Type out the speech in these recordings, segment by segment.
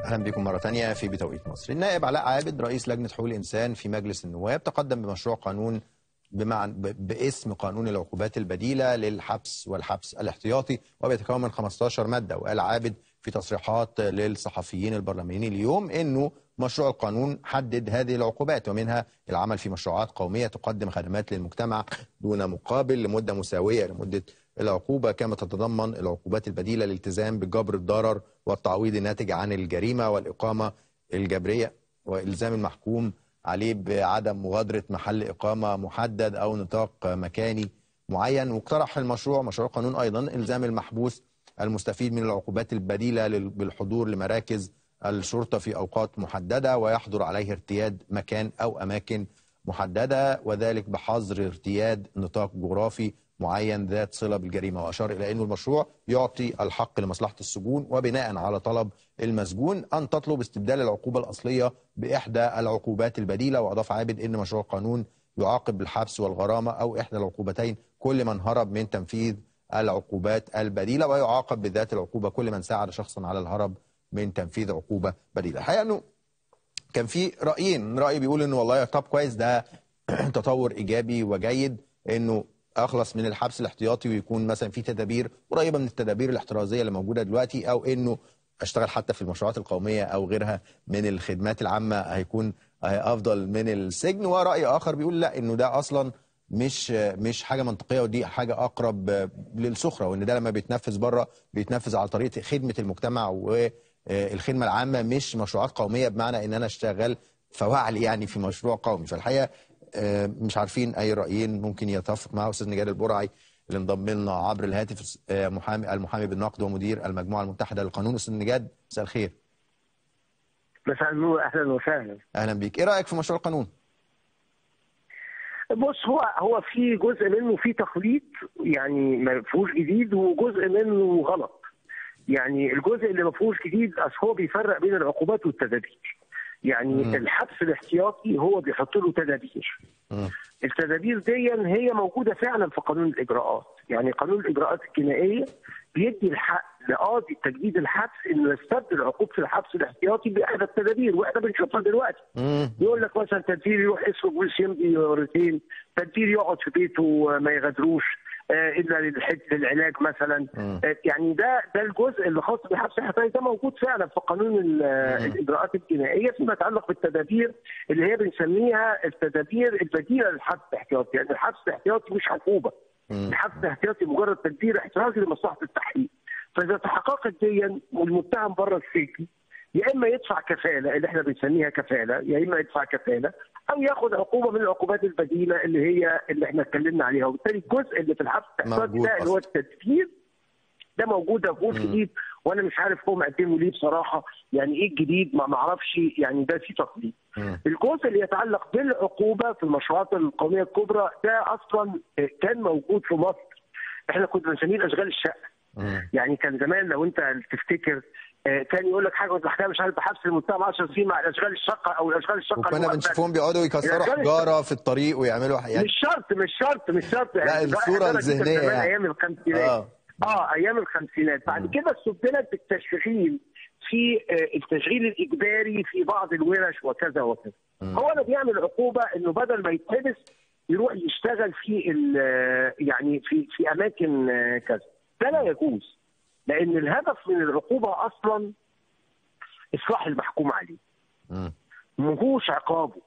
اهلا بكم مره ثانيه في بتوقيت مصر. النائب علاء عابد رئيس لجنه حقوق الانسان في مجلس النواب تقدم بمشروع قانون بمعنى ب- باسم قانون العقوبات البديله للحبس والحبس الاحتياطي وبيتكون من 15 ماده وقال عابد في تصريحات للصحفيين البرلمانيين اليوم انه مشروع القانون حدد هذه العقوبات ومنها العمل في مشروعات قوميه تقدم خدمات للمجتمع دون مقابل لمده مساويه لمده العقوبة كما تتضمن العقوبات البديلة للالتزام بجبر الضرر والتعويض الناتج عن الجريمة والإقامة الجبرية وإلزام المحكوم عليه بعدم مغادرة محل إقامة محدد أو نطاق مكاني معين واقترح المشروع مشروع قانون أيضا إلزام المحبوس المستفيد من العقوبات البديلة لل- بالحضور لمراكز الشرطة في أوقات محددة ويحضر عليه ارتياد مكان أو أماكن محددة وذلك بحظر ارتياد نطاق جغرافي معين ذات صلة بالجريمة وأشار إلى أن المشروع يعطي الحق لمصلحة السجون وبناء على طلب المسجون أن تطلب استبدال العقوبة الأصلية بإحدى العقوبات البديلة وأضاف عابد أن مشروع القانون يعاقب بالحبس والغرامة أو إحدى العقوبتين كل من هرب من تنفيذ العقوبات البديلة ويعاقب بذات العقوبة كل من ساعد شخصا على الهرب من تنفيذ عقوبة بديلة الحقيقة أنه كان في رايين راي بيقول انه والله طب كويس ده تطور ايجابي وجيد انه اخلص من الحبس الاحتياطي ويكون مثلا في تدابير قريبه من التدابير الاحترازيه اللي موجوده دلوقتي او انه اشتغل حتى في المشروعات القوميه او غيرها من الخدمات العامه هيكون افضل من السجن وراي اخر بيقول لا انه ده اصلا مش مش حاجه منطقيه ودي حاجه اقرب للسخره وان ده لما بيتنفذ بره بيتنفذ على طريقه خدمه المجتمع والخدمه العامه مش مشروعات قوميه بمعنى ان انا اشتغل فوعل يعني في مشروع قومي فالحقيقه آه، مش عارفين اي رايين ممكن يتفق معه استاذ نجاد البرعي اللي انضم لنا عبر الهاتف آه، محامي المحامي بالنقد ومدير المجموعه المتحده للقانون استاذ نجاد مساء الخير مساء النور اهلا وسهلا اهلا بيك ايه رايك في مشروع القانون بص هو هو في جزء منه فيه تخليط يعني ما فيهوش جديد وجزء منه غلط يعني الجزء اللي ما فيهوش جديد اصل هو بيفرق بين العقوبات والتدابير يعني مم. الحبس الاحتياطي هو بيحط له تدابير مم. التدابير دي هي موجوده فعلا في قانون الاجراءات يعني قانون الاجراءات الجنائيه بيدي الحق لقاضي تجديد الحبس انه يستبدل عقوبه الحبس الاحتياطي باحدى التدابير واحنا بنشوفها دلوقتي مم. يقول لك مثلا تنفيذ يروح اسمه بوليس يمضي مرتين تنفيذ يقعد في بيته ما يغادروش آه، الا للحد للعلاج مثلا مم. آه، يعني ده ده الجزء اللي خاص بالحبس الاحتياطي ده موجود فعلا في قانون ال- مم. الاجراءات الجنائيه فيما يتعلق بالتدابير اللي هي بنسميها التدابير البديله للحبس الاحتياطي يعني الحبس الاحتياطي مش عقوبه مم. الحبس الاحتياطي مجرد تدبير احترازي لمصلحه التحقيق فاذا تحققت دي والمتهم بره السجن يا اما يدفع كفاله اللي احنا بنسميها كفاله يا اما يدفع كفاله او ياخد عقوبه من العقوبات البديله اللي هي اللي احنا اتكلمنا عليها وبالتالي الجزء اللي في الحبس الاحتياطي موجود ده اللي هو أصلاً. التدبير ده موجود ده فيهوش مم. جديد وانا مش عارف هم قدموا ليه بصراحه يعني ايه الجديد ما معرفش يعني ده في تقليد مم. الجزء اللي يتعلق بالعقوبه في المشروعات القوميه الكبرى ده اصلا كان موجود في مصر احنا كنا بنسميه اشغال الشقه مم. يعني كان زمان لو انت تفتكر آه، كان يقول لك حاجه وتحكيها مش عارف بحبس المتهم 10 سنين مع الاشغال الشقه او الاشغال الشقه وكنا المؤبدة. بنشوفهم بيقعدوا يكسروا الأشغال حجاره في الطريق ويعملوا يعني مش شرط مش شرط مش شرط لا، الصورة الحضارة دي كانت الذهنية زمان يعني. ايام الخمسينات اه اه ايام الخمسينات بعد مم. كده استبدلت بالتشغيل في آه، التشغيل الاجباري في بعض الورش وكذا وكذا مم. هو اللي بيعمل عقوبه انه بدل ما يتحبس يروح يشتغل في ال- آه، يعني في في اماكن آه، كذا ده لا يجوز لان الهدف من العقوبه اصلا اصلاح المحكوم عليه مم. مهوش عقابه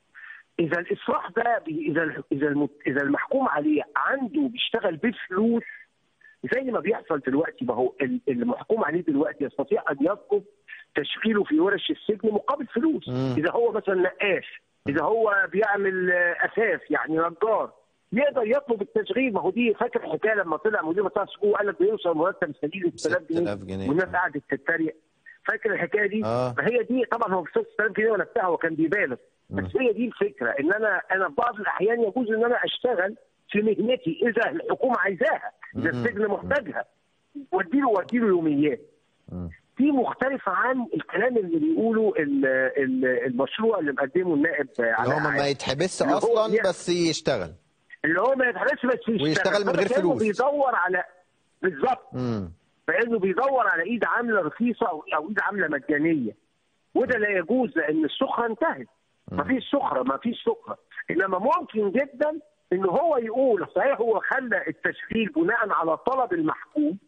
اذا الاصلاح ده بي- اذا اذا المت- اذا المحكوم عليه عنده بيشتغل بفلوس زي ما بيحصل دلوقتي ما هو ال- المحكوم عليه دلوقتي يستطيع ان يطلب تشغيله في ورش السجن مقابل فلوس مم. اذا هو مثلا نقاش اذا هو بيعمل آه، اساس يعني نجار يقدر يطلب التشغيل ما هو دي فاكر الحكايه لما طلع مدير بتاع السجون قال لك بيوصل مرتب سبيل 6000 جنيه 6000 جنيه والناس قعدت تتريق فاكر الحكايه دي؟ آه. فهي دي طبعا هو مش 6000 جنيه ولا بتاع هو كان بيبالغ بس هي دي الفكره ان انا انا في بعض الاحيان يجوز ان انا اشتغل في مهنتي اذا الحكومه عايزاها اذا مم. السجن محتاجها واديله واديله يوميات مم. دي مختلفة عن الكلام اللي بيقوله ال- ال- المشروع اللي مقدمه النائب اللي علاء هو ما عادل. يتحبسش اللي هو اصلا بيع- بس يشتغل اللي هو ما يتحبسش بس يشتغل ويشتغل من غير فكأنه فلوس. بيدور على بالظبط مم. فانه بيدور على ايد عامله رخيصه او او ايد عامله مجانيه وده لا يجوز لان السخره انتهت ما فيش سخره ما فيش سخره انما ممكن جدا ان هو يقول صحيح هو خلى التشغيل بناء على طلب المحكوم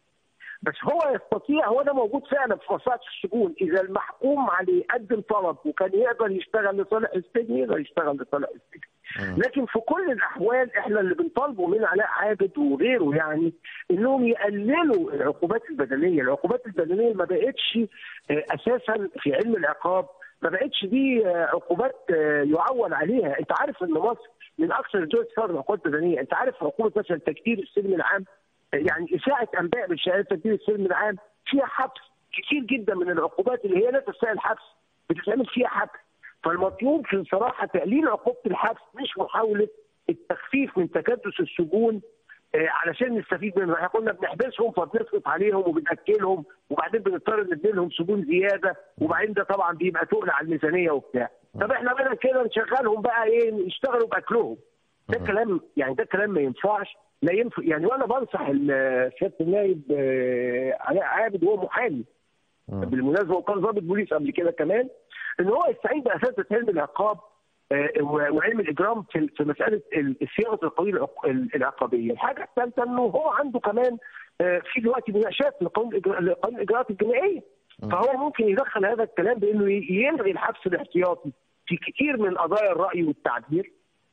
بس هو يستطيع هو ده موجود فعلا في مصلحه السجون اذا المحكوم عليه قدم طلب وكان يقدر يشتغل لصالح السجن يقدر يشتغل لصالح السجن لكن في كل الاحوال احنا اللي بنطالبه من علاء عابد وغيره يعني انهم يقللوا العقوبات البدنيه، العقوبات البدنيه ما بقتش آه، اساسا في علم العقاب ما بقتش دي آه، عقوبات آه، يعول عليها، انت عارف ان مصر من اكثر الدول تستخدم العقوبات البدنيه، انت عارف عقوبه مثلا تكتير السلم العام يعني اشاعه انباء بشهادات تكتير السلم العام فيها حبس كتير جدا من العقوبات اللي هي لا تستاهل حبس بتتعمل فيها حبس فالمطلوب في صراحه تقليل عقوبه الحبس مش محاوله التخفيف من تكدس السجون آه، علشان نستفيد منهم احنا كنا بنحبسهم فبنصرف عليهم وبناكلهم وبعدين بنضطر ندي لهم سجون زياده وبعدين ده طبعا بيبقى تقل على الميزانيه وبتاع طب احنا بدل كده نشغلهم بقى ايه يشتغلوا باكلهم ده كلام يعني ده كلام ما ينفعش لا ينفع يعني وانا بنصح ال- سياده النائب آه، علاء عابد وهو محامي بالمناسبه وكان ضابط بوليس قبل كده كمان ان هو يستعين باساتذه علم العقاب آه، و- وعلم الاجرام في في مساله ال- صياغه القوانين العق- العقابيه، الحاجه الثالثه انه هو عنده كمان آه، في دلوقتي مناقشات لقانون الإجراء- لقانون الاجراءات الجنائيه فهو ممكن يدخل هذا الكلام بانه ي- يلغي الحبس الاحتياطي في كثير من قضايا الراي والتعبير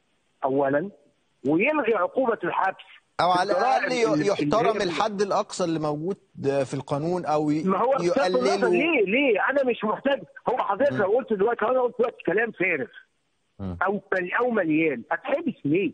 اولا ويلغي عقوبه الحبس او في على الاقل الجرائم ي- اللي- يحترم اللي هي- الحد الاقصى اللي موجود في القانون او ي- ما هو بصرف النظر يقللوا ليه ليه انا مش محتاج هو حضرتك لو قلت دلوقتي انا قلت دلوقتي كلام فارغ مم. او مل- او مليان اتحبس ليه؟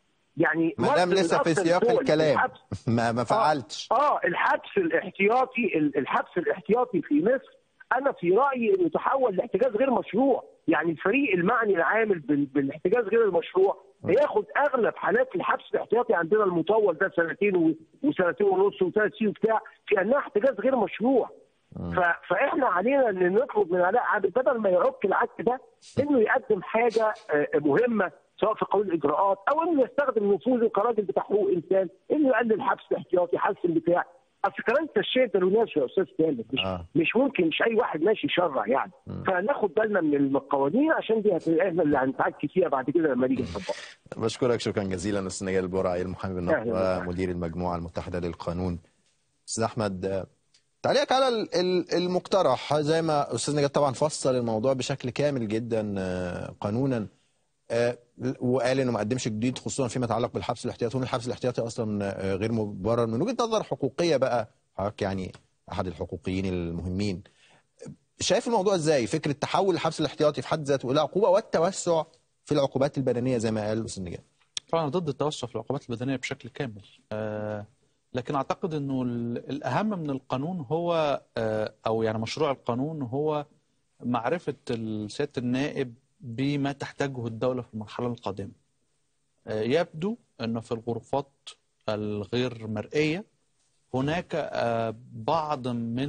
يعني ما دام مصر من لسه في أكثر سياق الدول الكلام الحبس ما ما فعلتش اه الحبس الاحتياطي ال- الحبس الاحتياطي في مصر انا في رايي انه تحول لاحتجاز غير مشروع يعني الفريق المعني العامل بال- بالاحتجاز غير المشروع هياخد اغلب حالات الحبس الاحتياطي عندنا المطول ده سنتين و- وسنتين ونص وثلاث سنين وبتاع في انها احتجاز غير مشروع ف- فاحنا علينا ان نطلب من علاء عابد بدل ما يعك العك ده انه يقدم حاجه آه، مهمه سواء في قانون الاجراءات او انه يستخدم نفوذه كراجل بتاع حقوق انسان انه يقلل الحبس الاحتياطي يحسن بتاع اصل كمان التشريع ده له ناس يا استاذ كامل مش, آه. مش ممكن مش اي واحد ماشي يشرع يعني فناخد بالنا من القوانين عشان دي هتبقى احنا اللي هنتعكي فيها بعد كده لما نيجي نطبقها بشكرك شكرا جزيلا استاذ نجال البرعي المحامي بالنقد أهلا وسهلا. ومدير المجموعه المتحده للقانون استاذ احمد آه، تعليقك على ال- ال- المقترح زي ما استاذ نجال طبعا فصل الموضوع بشكل كامل جدا آه، قانونا آه، وقال انه ما قدمش جديد خصوصا فيما يتعلق بالحبس الاحتياطي وان الحبس الاحتياطي اصلا آه، غير مبرر من وجهه نظر حقوقيه بقى حضرتك يعني احد الحقوقيين المهمين شايف الموضوع ازاي فكره تحول الحبس الاحتياطي في حد ذاته الى عقوبه والتوسع في العقوبات البدنيه زي ما قال الاستاذ نجال طبعا ضد التوسع في العقوبات البدنيه بشكل كامل آه لكن اعتقد انه ال- الاهم من القانون هو آه او يعني مشروع القانون هو معرفه ال- سياده النائب بما تحتاجه الدوله في المرحله القادمه آه يبدو انه في الغرفات الغير مرئيه هناك آه بعض من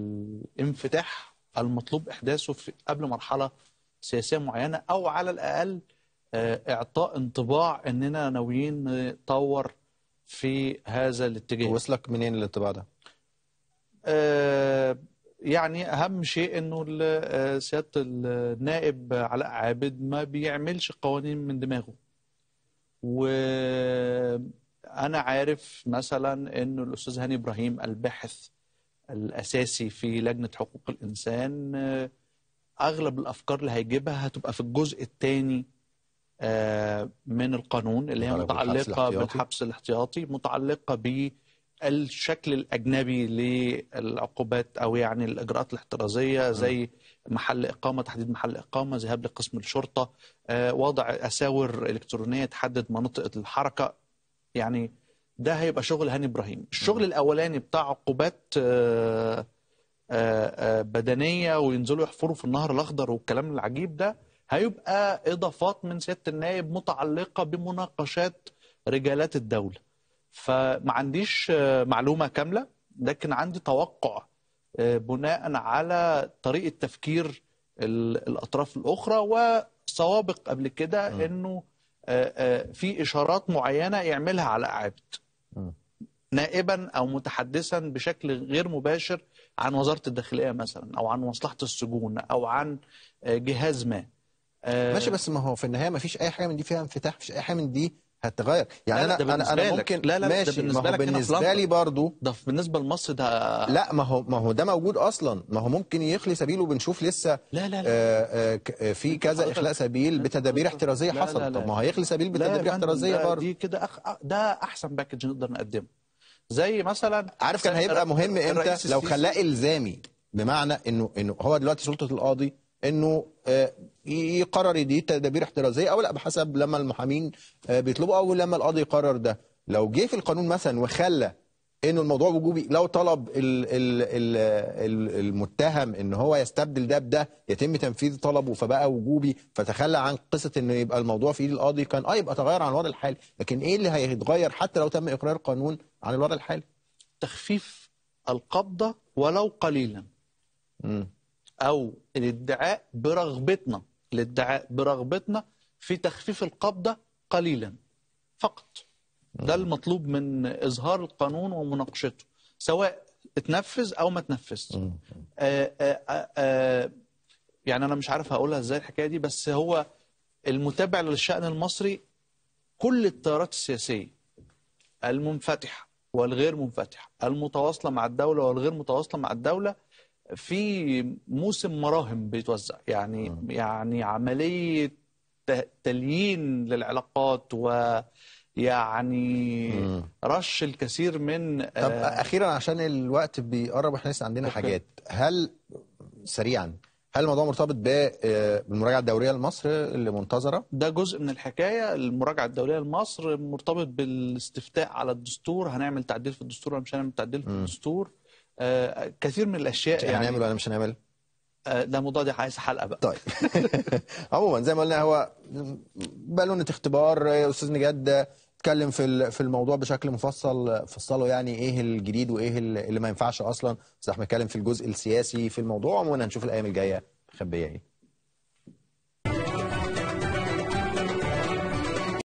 الانفتاح المطلوب احداثه في قبل مرحله سياسيه معينه او على الاقل آه، اعطاء انطباع اننا ناويين نطور في هذا الاتجاه وصلك منين الانطباع ده؟ آه، يعني اهم شيء انه ال- آه، سياده النائب علاء عابد ما بيعملش قوانين من دماغه وانا عارف مثلا انه الاستاذ هاني ابراهيم الباحث الاساسي في لجنه حقوق الانسان آه، اغلب الافكار اللي هيجيبها هتبقى في الجزء الثاني من القانون اللي هي متعلقة بالحبس متعلقه الاحتياطي. بالحبس الاحتياطي متعلقه بالشكل الاجنبي للعقوبات او يعني الاجراءات الاحترازيه زي محل اقامه تحديد محل اقامه ذهاب لقسم الشرطه آه، وضع اساور الكترونيه تحدد مناطق الحركه يعني ده هيبقى شغل هاني ابراهيم الشغل الاولاني بتاع عقوبات آه، آه، آه، بدنيه وينزلوا يحفروا في النهر الاخضر والكلام العجيب ده هيبقى اضافات من سياده النائب متعلقه بمناقشات رجالات الدوله فما عنديش آه، معلومه كامله لكن عندي توقع آه، بناء على طريقه تفكير ال- الاطراف الاخرى وسوابق قبل كده انه آه، آه، في اشارات معينه يعملها على عابد مم. نائبا او متحدثا بشكل غير مباشر عن وزاره الداخليه مثلا او عن مصلحه السجون او عن آه، جهاز ما آه، ماشي بس ما هو في النهايه ما فيش اي حاجه من دي فيها انفتاح مفيش اي حاجه من دي هتغير يعني لا، لا، انا ده انا بالنسبة انا لك. ممكن لا، لا، ده ماشي بالنسبة ما هو لك هنا في بالنسبه لندن. لي برضو ده بالنسبه لمصر ده لا ما هو ما هو ده موجود اصلا ما هو ممكن يخلي سبيله بنشوف لسه لا لا لا آه، آه، ك- آه، في كذا حضرتك- اخلاء سبيل بتدابير احترازيه لا، لا، حصلت لا. طب ما هو هيخلي سبيل لا يا بتدابير فندم، احترازيه ده- برضه دي كده أخ... ده احسن باكج نقدر نقدمه زي مثلا عارف كان هيبقى مهم امتى الرئيس لو السيسي- خلاه الزامي بمعنى انه انه هو دلوقتي سلطه القاضي انه آه، يقرر يدي تدابير احترازيه او لا بحسب لما المحامين آه، بيطلبوا او لما القاضي يقرر ده لو جه في القانون مثلا وخلى انه الموضوع وجوبي لو طلب ال ال ال ال المتهم ان هو يستبدل ده بده يتم تنفيذ طلبه فبقى وجوبي فتخلى عن قصه انه يبقى الموضوع في ايد القاضي كان اه يبقى تغير عن الوضع الحالي لكن ايه اللي هيتغير حتى لو تم اقرار قانون عن الوضع الحالي تخفيف القبضه ولو قليلا مم. او الادعاء برغبتنا الادعاء برغبتنا في تخفيف القبضه قليلا فقط ده المطلوب من اظهار القانون ومناقشته سواء اتنفذ او ما اتنفذش مم. آه، آه، آه، آه، يعني انا مش عارف هقولها ازاي الحكايه دي بس هو المتابع للشأن المصري كل التيارات السياسيه المنفتحه والغير منفتحه المتواصله مع الدوله والغير متواصله مع الدوله في موسم مراهم بيتوزع يعني يعني عمليه ت- تليين للعلاقات ويعني مم. رش الكثير من طب اخيرا عشان الوقت بيقرب واحنا لسه عندنا أوكي. حاجات هل سريعا هل الموضوع مرتبط ب- آه، بالمراجعه الدوريه لمصر اللي منتظره؟ ده جزء من الحكايه المراجعه الدوليه لمصر مرتبط بالاستفتاء على الدستور هنعمل تعديل في الدستور ولا مش هنعمل تعديل في الدستور آه كثير من الاشياء يعني هنعمل يعني ولا مش هنعمل؟ آه ده الموضوع ده عايز حلقه بقى طيب عموما زي ما قلنا هو بالونه اختبار يا استاذ نجاد اتكلم في ال- في الموضوع بشكل مفصل فصله يعني ايه الجديد وايه اللي ما ينفعش اصلا بس احنا بنتكلم في الجزء السياسي في الموضوع عموما هنشوف الايام الجايه مخبيه ايه